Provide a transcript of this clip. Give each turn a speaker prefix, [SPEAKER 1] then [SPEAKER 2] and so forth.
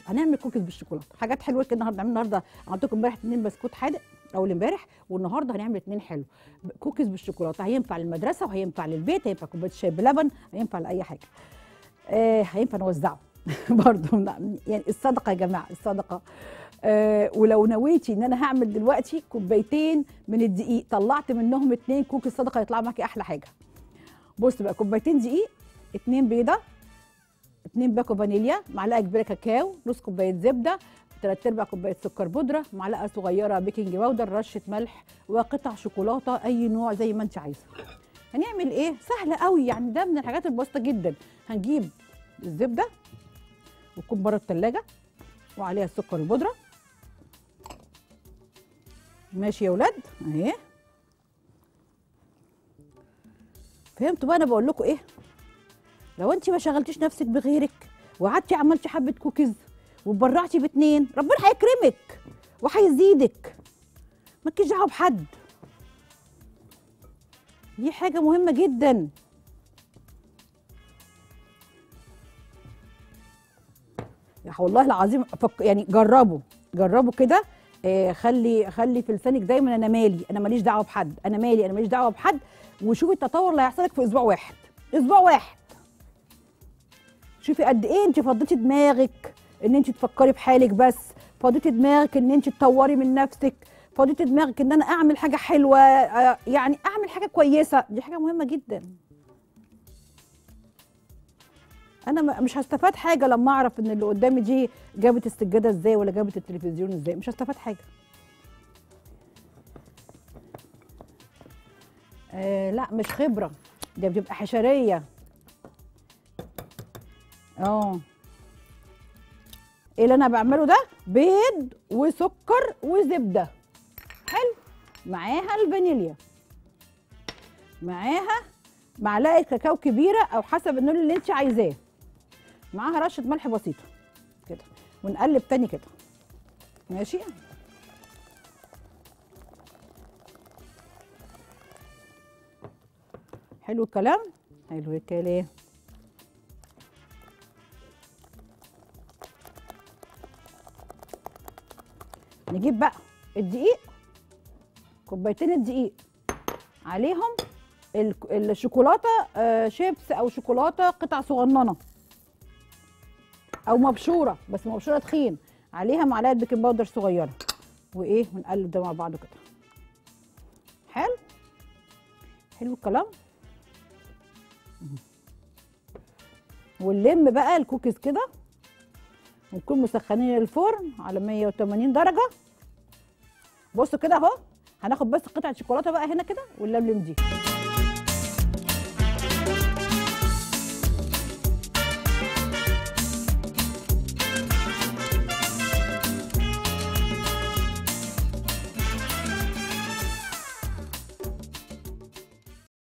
[SPEAKER 1] هنعمل كوكيز بالشوكولاته حاجات حلوه كده النهارده عملنا النهارده عملت لكم امبارح اتنين بسكوت حادق اول امبارح والنهارده هنعمل اتنين حلو ب- كوكيز بالشوكولاته هينفع للمدرسه وهينفع للبيت هينفع كوبايه شاي بلبن هينفع لاي حاجه آه هينفع نوزعه برضه نعم، يعني الصدقه يا جماعه الصدقه آه ولو نويتي ان انا هعمل دلوقتي كوبايتين من الدقيق طلعت منهم اتنين كوكيز صدقه يطلع معاكي احلى حاجه بص بقى كوبايتين دقيق اتنين بيضه اتنين باكو فانيليا معلقه كبيره كاكاو نص كوبايه زبده تلات ارباع كوبايه سكر بودره معلقه صغيره بيكنج باودر رشه ملح وقطع شوكولاته اي نوع زي ما انت عايزه هنعمل ايه سهله قوي يعني ده من الحاجات البسيطه جدا هنجيب الزبده وتكون بره التلاجة وعليها السكر البودره ماشي يا ولاد اهي فهمتوا بقى انا بقول لكم ايه لو انت ما شغلتيش نفسك بغيرك وقعدتي عملتي حبه كوكيز وبرعتي باتنين ربنا هيكرمك وهيزيدك مالكيش دعوه بحد دي حاجه مهمه جدا يا والله العظيم فك يعني جربوا جربوا كده آه، خلي خلي في لسانك دايما انا مالي انا ماليش دعوه بحد انا مالي انا ماليش دعوه بحد وشوفي التطور اللي هيحصل لك في اسبوع واحد اسبوع واحد شوفي قد ايه انت فضيتي دماغك ان انت تفكري بحالك بس فضيتي دماغك ان انت تطوري من نفسك فضيتي دماغك ان انا اعمل حاجه حلوه آه، يعني اعمل حاجه كويسه دي حاجه مهمه جدا انا ما- مش هستفاد حاجه لما اعرف ان اللي قدامي دي جابت السجاده ازاي ولا جابت التلفزيون ازاي مش هستفاد حاجه آه لا مش خبره ده بتبقى حشريه اه ايه اللي انا بعمله ده بيض وسكر وزبده حلو معاها الفانيليا معاها معلقه كاكاو كبيره او حسب النوع اللي انت عايزاه معاها رشه ملح بسيطه كده ونقلب تاني كده ماشي حلو الكلام حلو الكلام نجيب بقى الدقيق كوبايتين الدقيق عليهم ال- الشوكولاته آه، شيبس او شوكولاته قطع صغننه او مبشوره بس مبشوره تخين عليها معلقه بيكنج باودر صغيره وايه ونقلب ده مع بعضه كده حلو حلو الكلام ونلم بقى الكوكيز كده ونكون مسخنين الفرن على 180 درجه بصوا كده اهو هناخد بس قطعه شوكولاته بقى هنا كده ونلملم دي